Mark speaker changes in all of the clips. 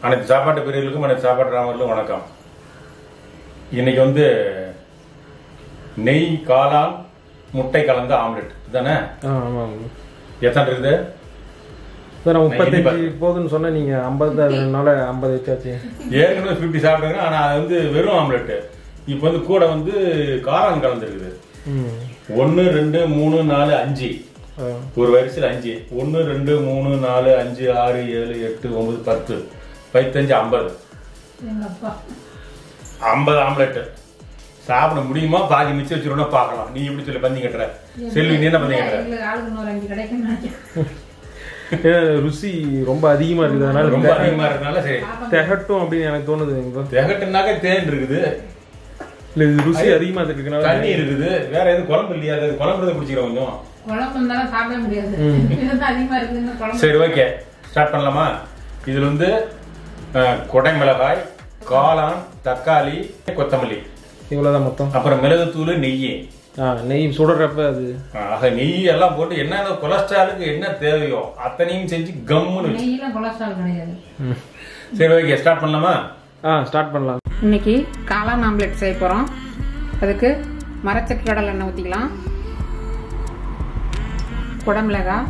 Speaker 1: அனைத்து சாப்பாட்டு பிரியர்களுக்கும் அனைத்து சாப்பாட்டு ராமர்களும் வணக்கம் இன்னைக்கு வந்து நெய் காளான் முட்டை கலந்த ஆம்லெட் தானே
Speaker 2: ஆ ஆமாம்
Speaker 1: எத்தனை இருக்குது
Speaker 2: சார் நான் முப்பத்தஞ்சு
Speaker 1: எண்ணி
Speaker 2: போதுன்னு சொன்னேன் நீங்க ஐம்பதுனால ஐம்பது வச்சாச்சு
Speaker 1: ஏற்கனவே ஃபிஃப்டி சாப்பிடுங்க ஆனா அது வந்து வெறும் ஆம்லெட் இப்போ வந்து கூட வந்து காளான் கலந்துருக்குது
Speaker 2: ம்
Speaker 1: ஒன்று ரெண்டு மூணு நாலு அஞ்சு
Speaker 2: ஆ.
Speaker 1: ஒரு வரிசையில் அஞ்சு ஒன்று ரெண்டு மூணு நாலு அஞ்சு ஆறு ஏழு எட்டு ஒன்பது பத்து பதினஞ்சு ஐம்பது ஐம்பது ஆம்லெட் சாப்பிட முடியுமா பாதி மிச்சம் வச்சிருந்தா பார்க்கலாம் நீ எப்படி சொல்லி பந்தி கட்டுற செல்வி நீ என்ன பந்தி கட்டுற
Speaker 3: எங்களுக்கு ஆளுக்கு இன்னொரு அஞ்சு கிடைக்கும்னு நினைக்கிறேன்.
Speaker 2: ஏன்னா ருசி ரொம்ப அதிகமா இருக்குது அதனால
Speaker 1: ரொம்ப
Speaker 2: தெக-
Speaker 1: அதிகமா இருக்கனால சரி
Speaker 2: திகட்டும் அப்படின்னு எனக்கு தோணுது இப்போ
Speaker 1: திகட்டுனாக்க தேன் இருக்குது
Speaker 2: இல்ல இது ருசி அதிகமா இருக்கனால
Speaker 1: தண்ணி இருக்குது வேற எதுவும் குழம்பு இல்லையா அது குழம்பு குடிச்சிக்கிறோம் கொஞ்சம்
Speaker 3: குழம்பு இருந்தாலும் சாப்பிட முடியாது இதுதான் அதிகமா இருக்குதுன்னு குழம்பு
Speaker 1: சரி ஓகே ஸ்டார்ட் பண்ணலாமா இதுல வந்து அஹ், கொடை மிளகாய் காளான் தக்காளி கொத்தமல்லி
Speaker 2: இவ்வளவுதான் மொத்தம்
Speaker 1: அப்புறம் மிளகுத்தூள் நெய்
Speaker 2: ஆ நெய் சுடுறப்ப அது
Speaker 1: ஆக நெய் எல்லாம் போட்டு என்னென்ன கொலஸ்ட்ராலுக்கு என்ன தேவையோ அத்தனையும் செஞ்சு கம்முன்னு வச்சு
Speaker 3: நெய்யெல்லாம் கொலஸ்ட்ரால் கிடையாது
Speaker 1: சரி ஓகே ஸ்டார்ட் பண்ணலாமா
Speaker 2: ஆ ஸ்டார்ட் பண்ணலாம்
Speaker 3: இன்னைக்கு காளான் ஆம்லெட் செய்ய போறோம் அதுக்கு மரச்சக்கு கடலை எண்ணெய் ஊற்றிக்கலாம் குடமிளகாய்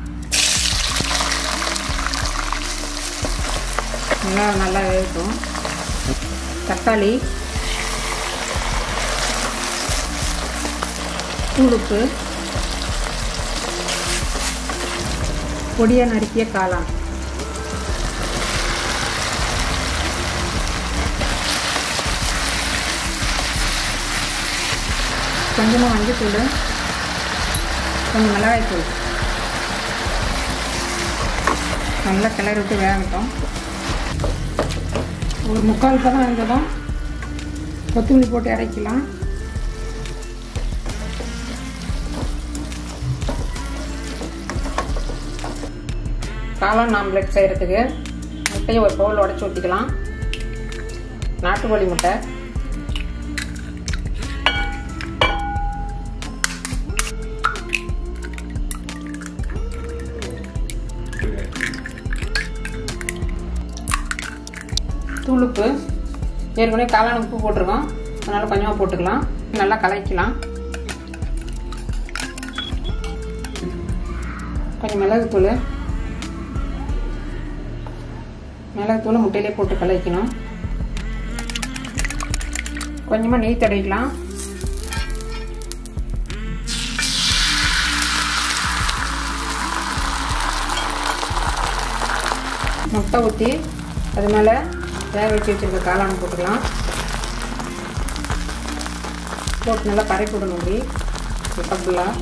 Speaker 3: நல்லா நல்லா வேகட்டும் தக்காளி தூளுப்பு பொடியாக நறுக்கிய காளான் கொஞ்சமாக மஞ்சத்தூள் கொஞ்சம் மிளகாய்த்தூள் நல்லா கிளறி விட்டு வேகட்டும் ஒரு முக்கால் பதம் இருந்ததும் கொத்தமல்லி போட்டு இறக்கலாம் காளான் ஆம்லெட் செய்கிறதுக்கு முட்டையை ஒரு பவுல் உடச்சி ஊற்றிக்கலாம் நாட்டுக்கோழி முட்டை தூளுப்பு ஏற்கனவே காளான் உப்பு போட்டிருக்கோம் அதனால் கொஞ்சமாக போட்டுக்கலாம் நல்லா கலக்கலாம் கொஞ்சம் மிளகுத்தூள் மிளகுத்தூள் முட்டையிலே போட்டு கலக்கணும் கொஞ்சமாக நெய் தடவிக்கலாம் முட்டை ஊற்றி அது மேலே வேக வச்சு வச்சுருக்க காளான் போட்டுக்கலாம் போட்டு நல்லா பரப்பி விடணும் அப்படி முட்டை ஃபுல்லாக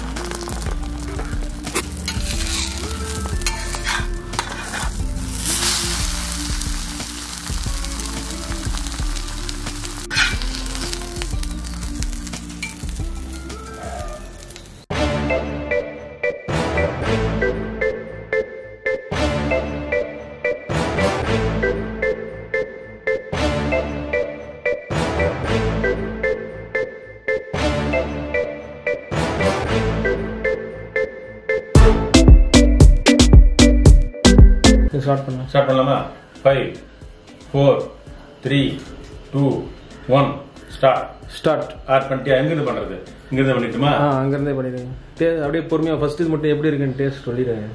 Speaker 2: ஸ்டார்ட் பண்ணலாம்
Speaker 1: ஸ்டார்ட் பண்ணலாமா five four three two one start
Speaker 2: start
Speaker 1: add பண்ணிட்டு எங்கிருந்து பண்றது இங்கிருந்து பண்ணிட்டுமா
Speaker 2: ஆ அங்கேருந்தே பண்ணிடுங்க டே அப்படியே பொறுமையாக ஃபர்ஸ்ட் இது மட்டும் எப்படி இருக்குன்னு டேஸ்ட் சொல்லிடுறேன்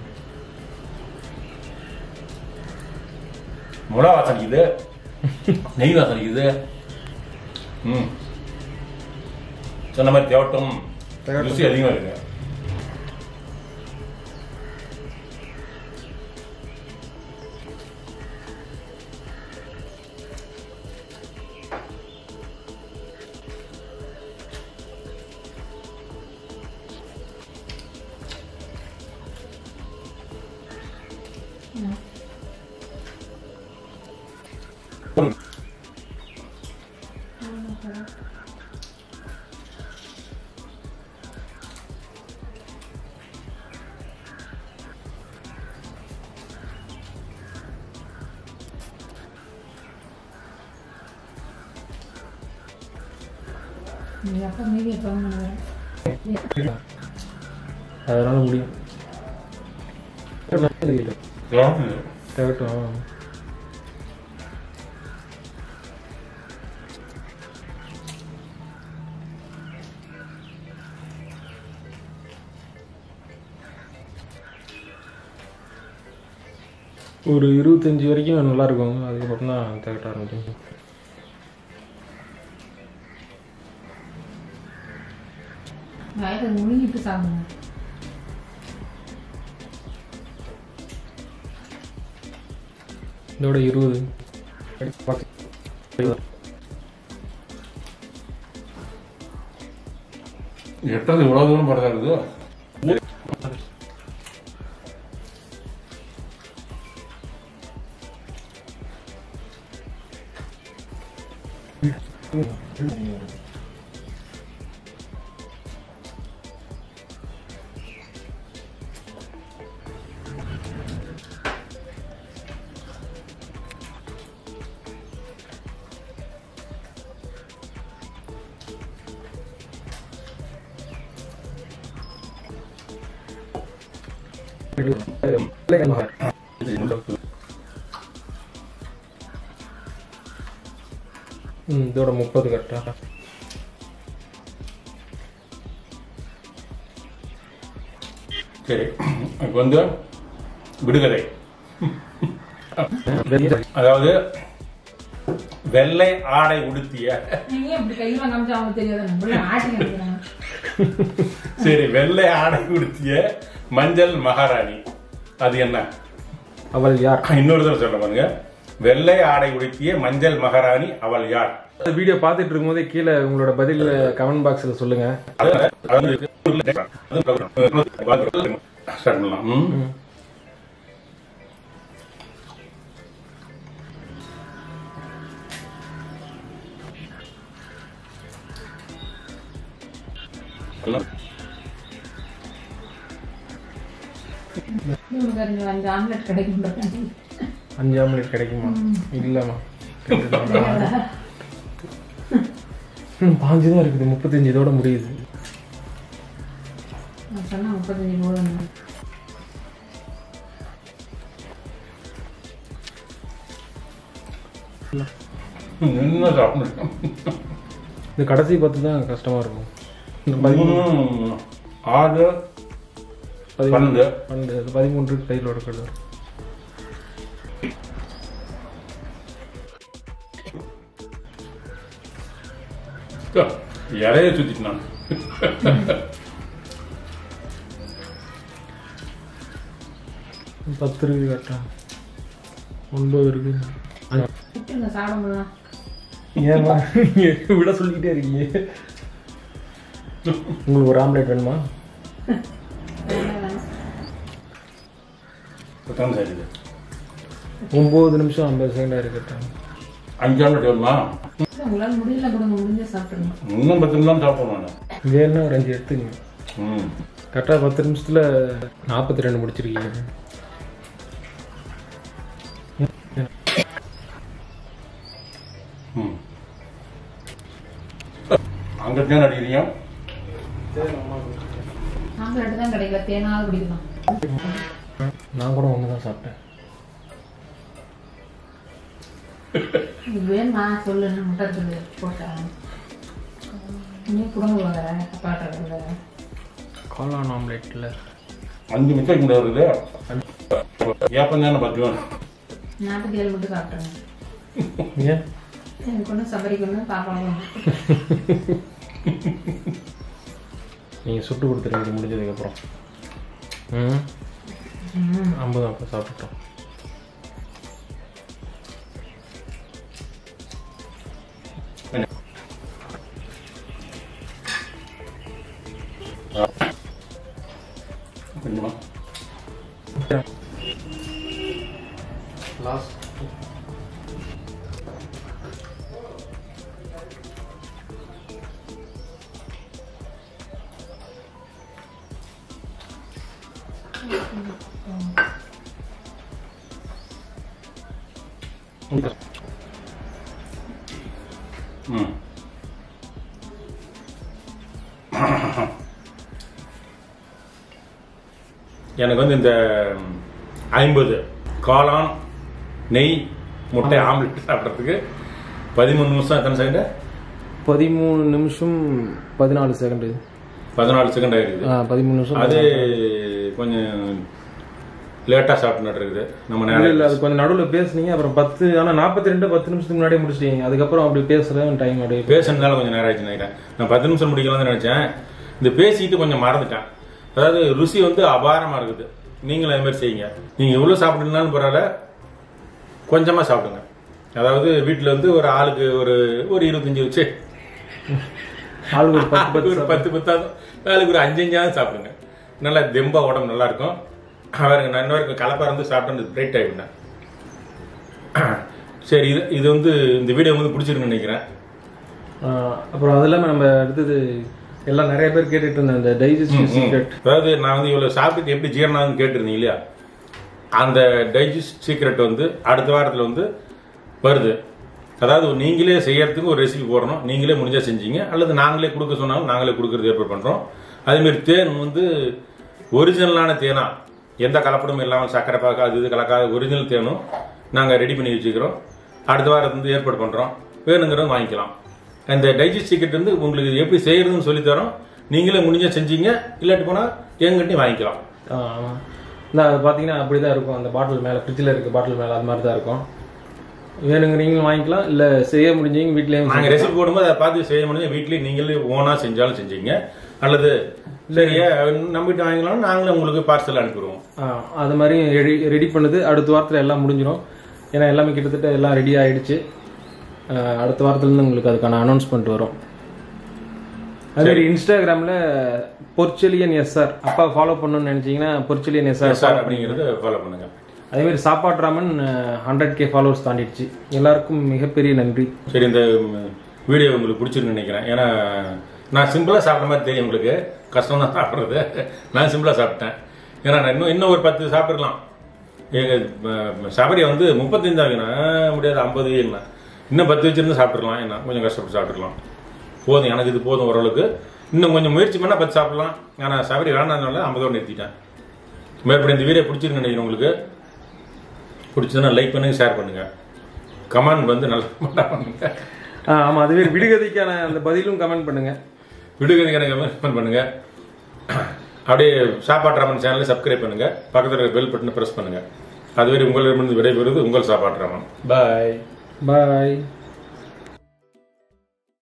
Speaker 1: மிளகா வாசனைக்குது நெய் வாசனைக்குது ம் சொன்ன மாதிரி தேவட்டம்
Speaker 2: தேவட்டம்.
Speaker 1: ருசி அதிகமா இருக்கு
Speaker 3: எப்போ மீதி எப்போ
Speaker 2: அதனால முடியும்
Speaker 1: தேவட்டம்.
Speaker 2: தேவட்டும் ஒரு இருபத்தஞ்சி வரைக்கும் நல்லா இருக்கும் அதுக்கப்புறம் தான் திகட்ட ஆரம்பிக்கும்
Speaker 3: வயது முழுங்கிட்டு சாப்பிடுங்க
Speaker 2: இதோட இருபது
Speaker 1: எட்டது இவ்வளவு தூரம் படுதா இருக்குது
Speaker 2: ம் இதோட முப்பது கரெக்டாக
Speaker 1: சரி இப்போ வந்து விடுகதை அதாவது வெள்ளை ஆடை உடுத்திய
Speaker 3: நீங்க இப்படி கையில காமிச்சா அவங்க தெரியாத ஆட்டி காமிக்கிறாங்க
Speaker 1: சரி வெள்ளை ஆடை உடுத்திய மஞ்சள் மகாராணி அது என்ன
Speaker 2: அவள் யார்
Speaker 1: இன்னொரு தடவை சொல்ல பாருங்க வெள்ளை ஆடை உடுத்திய மஞ்சள் மகாராணி அவள் யார்
Speaker 2: அந்த வீடியோ பார்த்துட்டு இருக்கும்போதே கீழே உங்களோட பதில் கமெண்ட் பாக்ஸில் சொல்லுங்க
Speaker 1: ஸ்டார்ட் பண்ணலாம் ம்.
Speaker 3: இவனுக்கு அறிஞ்ச அஞ்சு ஆம்லெட் கிடைக்கும்
Speaker 2: அஞ்சு ஆம்லெட் கிடைக்குமா இல்லைம்மா ம் பாஞ்சு தான் இருக்குது முப்பத்தஞ்சு இதோட முடியுது
Speaker 3: நான் சொன்னா முப்பத்தஞ்சு போதும்
Speaker 1: என்ன சாப்பிடணும்
Speaker 2: இந்த கடைசி பத்து தான் கஷ்டமா இருக்கும் இந்த பதிமூணு
Speaker 1: ம். ஆறு பன்னெண்டு
Speaker 2: அந்த பதிமூன்று கையில் எடுக்கிறது
Speaker 1: இறைய சுத்திட்டு நான்
Speaker 2: பத்து இருக்கு கரெக்டா ஒன்பது இருக்கு அஞ்சு.
Speaker 3: விட்டுருங்க சாப்பிட முடியலாம்
Speaker 2: ஏம்மா நீங்க விட சொல்லிக்கிட்டே இருக்கீங்க உங்களுக்கு ஒரு ஆம்லெட் வேணுமா
Speaker 1: பத்தாம் சார் இது
Speaker 2: ஒம்பது நிமிஷம் ஐம்பது செகண்ட் இருக்கட்டும்
Speaker 1: அஞ்சாம் வேணுமா
Speaker 3: உங்களால முடியல கொடுங்க முடிஞ்ச சாப்பிட்டுருங்க
Speaker 1: இன்னும் பத்து நிமிஷம் சாப்பிடணும் நான்
Speaker 2: வேணும்னா ஒரு அஞ்சு எடுத்துங்க
Speaker 1: ம்
Speaker 2: கரெக்டாக பத்து நிமிஷத்தில் நாற்பத்தி ரெண்டு முடிச்சிருக்கீங்க
Speaker 1: ம் அங்கே தான் அடிக்கிறீங்க
Speaker 3: ஆம்லெட் தான் கிடைக்கல தேனாவது குடிக்கலாம்
Speaker 2: நான் கூட ஒன்று தான் சாப்பிட்டேன்
Speaker 3: இது வேணுமா சொல்லு நான் முட்டை சொல்லு போட்டேன் நீ குடும்ப வேற அப்பாட்ட
Speaker 2: காளான் ஆம்லெட்டில்
Speaker 1: அஞ்சு மிச்சம் கூட வருது ஏப்பம் தானே பத்து வேணும்
Speaker 3: நாற்பத்தி ஏழு மட்டும் சாப்பிட்றேங்க
Speaker 2: ஏன்
Speaker 3: எனக்கு ஒன்று சபரிக்கு ஒன்று பாப்பாவும்
Speaker 2: நீங்கள் சுட்டு கொடுத்துருங்க இது முடிஞ்சதுக்கப்புறம் ம் ஐம்பது அப்போ சாப்பிட்டோம்
Speaker 1: கொஞ்சமா
Speaker 2: லாஸ்ட்
Speaker 1: ம் எனக்கு வந்து இந்த ஐம்பது காளான் நெய் முட்டை ஆம்லெட் சாப்பிட்றதுக்கு பதிமூணு நிமிஷம் எத்தனை செகண்டு
Speaker 2: பதிமூணு நிமிஷம் பதினாலு செகண்டு
Speaker 1: பதினாலு செகண்ட் ஆயிருக்குது
Speaker 2: ஆ பதிமூணு நிமிஷம்
Speaker 1: அது கொஞ்சம் லேட்டாக சாப்பிட்டு இருக்குது நம்ம
Speaker 2: இல்ல
Speaker 1: நேரம்
Speaker 2: இல்ல அது கொஞ்சம் நடுவுல பேசுனீங்க அப்புறம் பத்து ஆனா நாற்பத்தி ரெண்டு பத்து நிமிஷத்துக்கு முன்னாடியே முடிச்சிட்டீங்க அதுக்கப்புறம் அப்படி பேசுறேன் டைம் அப்படியே
Speaker 1: பேசுனதுனால கொஞ்சம் நேரம் ஆயிடுச்சு நினைக்கிறேன் நான் பத்து நிமிஷம் முடிக்கலாம்னு நினைச்சேன் இந்த பேசிட்டு கொஞ்சம் மறந்துட்டேன் அதாவது ருசி வந்து அபாரமா இருக்குது நீங்களும் அது மாதிரி செய்யுங்க நீங்க எவ்வளவு சாப்பிடுனாலும் பரவாயில்ல கொஞ்சமா சாப்பிடுங்க அதாவது வீட்டுல வந்து ஒரு ஆளுக்கு ஒரு ஒரு இருபத்தஞ்சு வச்சு
Speaker 2: ஆளுக்கு ஒரு பத்து பத்து
Speaker 1: ஒரு பத்து பத்தாவது ஆளுக்கு ஒரு அஞ்சு அஞ்சாவது சாப்பிடுங்க நல்லா தெம்பா உடம்பு நல்லா இருக்கும் அவருக்கு நான் இன்னொரு கலப்பா இருந்து சாப்பிட்டு பிரைட் ஆகிட்டேன் சரி இது இது வந்து இந்த வீடியோ வந்து பிடிச்சிருக்குன்னு நினைக்கிறேன்
Speaker 2: ஆஹ் அப்புறம் அது இல்லாம நம்ம அடுத்தது எல்லாம் நிறைய பேர் கேட்டுட்டு இருந்தேன் இந்த டைஜஸ்டிவ் சீக்ரெட்
Speaker 1: அதாவது நான் வந்து இவ்வளவு சாப்பிட்டு எப்படி ஜீரணம் கேட்டிருந்தீங்க இல்லையா அந்த டைஜஸ்ட் சீக்ரெட் வந்து அடுத்த வாரத்தில் வந்து வருது அதாவது நீங்களே செய்யறதுக்கு ஒரு ரெசிபி போடணும் நீங்களே முடிஞ்சா செஞ்சீங்க அல்லது நாங்களே கொடுக்க சொன்னாலும் நாங்களே கொடுக்கறது ஏற்பாடு பண்றோம் அதேமாரி தேன் வந்து ஒரிஜினலான தேனா எந்த கலப்படமும் இல்லாமல் சக்கரை பாக்கு அது இது கலக்காத ஒரிஜினல் தேனும் நாங்கள் ரெடி பண்ணி வச்சுக்கிறோம் அடுத்த வாரத்துல இருந்து ஏற்பாடு பண்றோம் வேணுங்கிறவங்க வாங்கிக்கலாம் அந்த டைஜஸ்ட் சீக்ரெட் வந்து உங்களுக்கு இது எப்படி செய்யறதுன்னு சொல்லி தரோம் நீங்களே முடிஞ்சா செஞ்சீங்க இல்லாட்டி போனா எங்கிட்டையும் வாங்கிக்கலாம்
Speaker 2: ஆமா இந்த அது பாத்தீங்கன்னா அப்படிதான் இருக்கும் அந்த பாட்டில் மேல ஃப்ரிட்ஜில் இருக்க பாட்டில் மேல அது மாதிரி தான் இருக்கும் வேணுங்க நீங்களும் வாங்கிக்கலாம் இல்ல செய்ய முடிஞ்சவங்க வீட்லயும்
Speaker 1: நாங்க ரெசிபி போடும்போது அதை பார்த்து செய்ய முடிஞ்ச வீட்லயே நீங்களே ஓனா செஞ்சாலும் செஞ்சீங்க அல்லது சரியா நம்பிட்டு வாங்கிக்கலாம் நாங்களே உங்களுக்கு பார்சல் அனுப்பிடுவோம்
Speaker 2: ஆஹ் அது மாதிரி ரெடி ரெடி பண்ணுது அடுத்த வாரத்தில் எல்லாம் முடிஞ்சிடும் ஏன்னா எல்லாமே கிட்டத்தட்ட எல்லாம் ரெடி ஆயிடுச்சு ஆஹ் அடுத்த வாரத்துலேருந்து உங்களுக்கு அதுக்கான அனௌன்ஸ்மெண்ட் வரும் அதே மாதிரி இன்ஸ்டாகிராமில் பொற்செலியன் எஸ்ஆர் அப்பா ஃபாலோ பண்ணணும்னு நினைச்சீங்கன்னா பொற்செலியன் எஸ்ஆர்
Speaker 1: சார் அப்படிங்கறத ஃபாலோ பண்ணுங்க
Speaker 2: அதே மாதிரி Sapattu Raman hundred K followers தாண்டிடுச்சு எல்லாருக்கும் மிகப்பெரிய நன்றி
Speaker 1: சரி இந்த ம், வீடியோ உங்களுக்கு பிடிச்சிருக்குன்னு நினைக்கிறேன் ஏன்னா நான் சிம்பிளா சாப்பிட்ற மாதிரி தெரியும் உங்களுக்கு கஷ்டம் தான் சாப்பிட்றது நான் சிம்பிளா சாப்பிட்டேன் ஏன்னா நான் இன்னும் இன்னும் ஒரு பத்து சாப்பிட்டுருக்கலாம் எங்க ம, சபரி வந்து முப்பத்தஞ்சாகுண்ணா முடியாது ஐம்பது வைங்கண்ணா இன்னும் பத்து வச்சிருந்து சாப்பிட்டுருக்கலாம் என்ன கொஞ்சம் கஷ்டப்பட்டு சாப்பிட்டுருக்கலாம் போதும் எனக்கு இது போதும் ஓரளவுக்கு இன்னும் கொஞ்சம் முயற்சி பண்ணா பத்து சாப்பிடலாம் ஆனால் சபரி வேண்டாம்னால ஐம்பதோடு நிறுத்திட்டேன் மேற்படி இந்த வீடியோ பிடிச்சிருக்குன்னு நினைக்கிறேன் உங்களுக்கு பிடிச்சதுன்னா லைக் பண்ணுங்க ஷேர் பண்ணுங்க கமெண்ட் வந்து நல்லா பண்ணுங்க
Speaker 2: ஆஹ் ஆமா அதுவே விடுகதைக்கான அந்த பதிலும் கமெண்ட் பண்ணுங்க
Speaker 1: விடுகதை எனக்கு கமெண்ட் பண்ணுங்க அப்படியே சாப்பாட்டு ராமன் சேனலை சப்ஸ்கிரைப் பண்ணுங்க பக்கத்தில் இருக்க பெல் பட்டனை பிரஸ் பண்ணுங்க அதுவரை உங்களிடமிருந்து விடைபெறுவது உங்கள் சாப்பாட்டு ராமன் பாய்
Speaker 2: பாய்